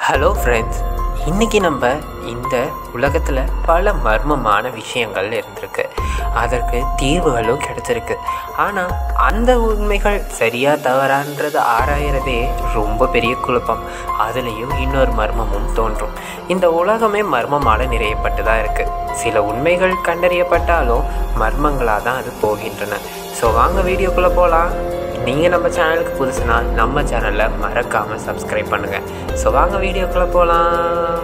hello friends இன்றைக்கி நம்ம இந்த உலகத்தில் பல மர்மமான விஷயங்கள் இருந்திருக்கு அதற்கு தீர்வுகளும் கிடைச்சிருக்கு ஆனால் அந்த உண்மைகள் சரியா தவறான்றது ஆராயிறதே ரொம்ப பெரிய குழப்பம் அதுலேயும் இன்னொரு மர்மமும் தோன்றும் இந்த உலகமே மர்மமால நிறையப்பட்டு தான் இருக்குது சில உண்மைகள் கண்டறியப்பட்டாலும் மர்மங்களாக தான் அது போகின்றன ஸோ வாங்க வீடியோக்குள்ளே போகலாம் நீங்கள் நம்ம சேனலுக்கு புதுசுனா நம்ம சேனலை மறக்காமல் சப்ஸ்கிரைப் பண்ணுங்கள் ஸோ வாங்க வீடியோக்குள்ளே போகலாம்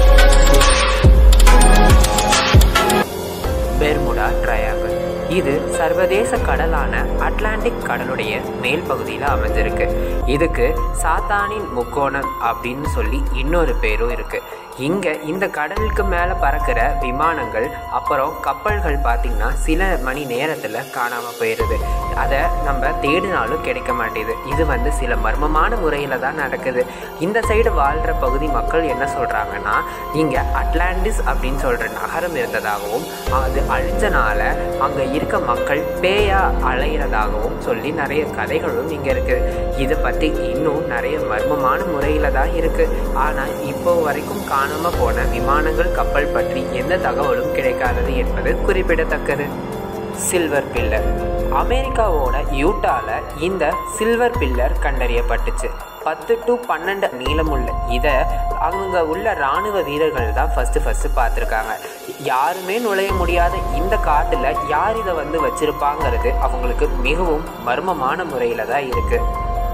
பெர்முடா ட்ரையாங்கிள் இது சர்வதேச கடலான அட்லாண்டிக் கடலுடைய மேல் பகுதியில் அமைஞ்சிருக்கு இதுக்கு சாத்தானின் முக்கோணம் அப்படின்னு சொல்லி இன்னொரு பேரும் இருக்குது இங்கே இந்த கடலுக்கு மேலே பறக்கிற விமானங்கள் அப்புறம் கப்பல்கள் பார்த்திங்கன்னா சில மணி நேரத்தில் காணாமல் போயிடுது அதை நம்ம தேடினாலும் கிடைக்க மாட்டேது இது வந்து சில மர்மமான முறையில் தான் நடக்குது இந்த சைடு வாழ்கிற பகுதி மக்கள் என்ன சொல்கிறாங்கன்னா இங்கே அட்லாண்டிஸ் அப்படின்னு சொல்கிற நகரம் இருந்ததாகவும் அது அழிஞ்சனால அங்கே இருக்க மக்கள் பேயா அலையிறதாகவும் சொல்லி நிறைய கதைகளும் இங்கே இருக்குது இதை பற்றி இன்னும் நிறைய மர்மமான முறையில் தான் இருக்குது ஆனால் இப்போ வரைக்கும் காணாமல் போன விமானங்கள் கப்பல் பற்றி எந்த தகவலும் கிடைக்காதது என்பது குறிப்பிடத்தக்கது சில்வர் பில்லர் அமெரிக்காவோட யூட்டால இந்த சில்வர் பில்லர் கண்டறியப்பட்டுச்சு பத்து டு பன்னெண்டு நீளமுள்ள இதை அங்கே உள்ள இராணுவ வீரர்கள் தான் ஃபஸ்ட்டு ஃபஸ்ட்டு பார்த்துருக்காங்க யாருமே நுழைய முடியாத இந்த காட்டில் யார் இதை வந்து வச்சிருப்பாங்கிறது அவங்களுக்கு மிகவும் மர்மமான முறையில் தான் இருக்குது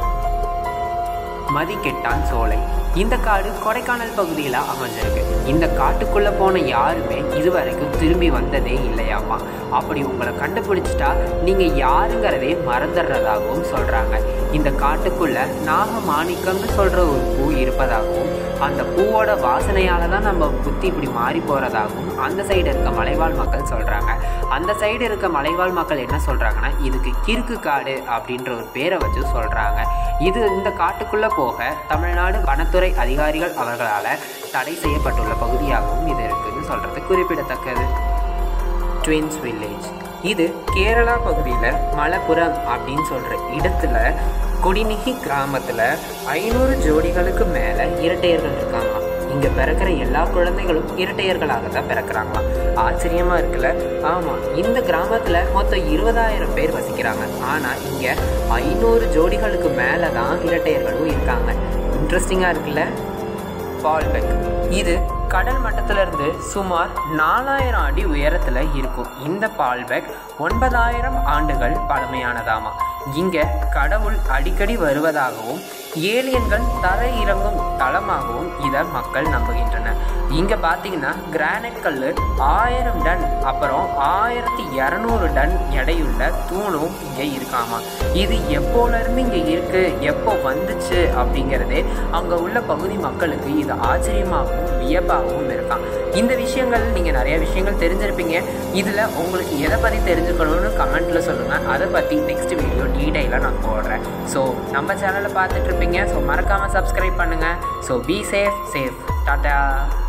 மதிக்கெட்டான் சோலை இந்த காடு கொடைக்கானல் பகுதியில் அமைஞ்சிருக்கு இந்த காட்டுக்குள்ளே போன யாருமே இதுவரைக்கும் திரும்பி வந்ததே இல்லையாமா அப்படி உங்களை கண்டுபிடிச்சிட்டா நீங்கள் யாருங்கிறதே மறந்துடுறதாகவும் சொல்கிறாங்க இந்த காட்டுக்குள்ளே நாகமாணிக்கம்னு சொல்கிற ஒரு பூ இருப்பதாகவும் அந்த பூவோட வாசனையால் தான் நம்ம புத்தி இப்படி மாறி போகிறதாகவும் அந்த சைடு இருக்க மலைவாழ் மக்கள் சொல்கிறாங்க அந்த சைடு இருக்க மலைவாழ் மக்கள் என்ன சொல்கிறாங்கன்னா இதுக்கு கிறுக்கு காடு அப்படின்ற ஒரு பேரை வச்சு சொல்கிறாங்க இது இந்த காட்டுக்குள்ளே போக தமிழ்நாடு வனத்துறை அதிகாரிகள் அவர்களால் தடை செய்யப்பட்டுள்ள பகுதியாகவும் இது இருக்குதுன்னு சொல்கிறது குறிப்பிடத்தக்கது ட்வின்ஸ் வில்லேஜ் இது கேரளா பகுதியில் மலப்புரம் அப்படின்னு சொல்கிற இடத்துல கொடிநிகி கிராமத்தில் ஐநூறு ஜோடிகளுக்கு மேலே இரட்டையர்கள் இருக்காங்களாம் இங்கே பிறக்கிற எல்லா குழந்தைகளும் இரட்டையர்களாக தான் பிறக்கிறாங்களாம் ஆச்சரியமாக இருக்குல்ல ஆமாம் இந்த கிராமத்தில் மொத்தம் இருபதாயிரம் பேர் வசிக்கிறாங்க ஆனால் இங்கே ஐநூறு ஜோடிகளுக்கு மேலே தான் இரட்டையர்களும் இருக்காங்க இன்ட்ரெஸ்டிங்காக இருக்குல்ல பால்பெக் இது கடல் மட்டத்திலிருந்து சுமார் நாலாயிரம் அடி உயரத்தில் இருக்கும் இந்த பால்பெக் ஒன்பதாயிரம் ஆண்டுகள் பழமையானதாமா இங்கே கடவுள் அடிக்கடி வருவதாகவும் ஏலியன்கள் தரை இறங்கும் தளமாகவும் இதை மக்கள் நம்புகின்றனர் இங்கே பார்த்தீங்கன்னா கிரானைட் கல் ஆயிரம் டன் அப்புறம் ஆயிரத்தி இரநூறு டன் எடையுள்ள தூணும் இங்கே இருக்காமா இது எப்போலேருந்து இங்கே இருக்குது எப்போ வந்துச்சு அப்படிங்கிறதே அங்கே உள்ள பகுதி மக்களுக்கு இது ஆச்சரியமாகவும் வியப்பாகவும் இருக்கான் இந்த விஷயங்கள் நீங்கள் நிறைய விஷயங்கள் தெரிஞ்சிருப்பீங்க இதில் உங்களுக்கு எதை பற்றி தெரிஞ்சுக்கணும்னு கமெண்ட்டில் சொல்லுங்கள் அதை பற்றி நெக்ஸ்ட் வீடியோ டீட்டெயிலாக நான் போடுறேன் ஸோ நம்ம சேனலை பார்த்துட்டு இருப்பீங்க ஸோ மறக்காமல் சப்ஸ்கிரைப் பண்ணுங்கள் so be safe safe tata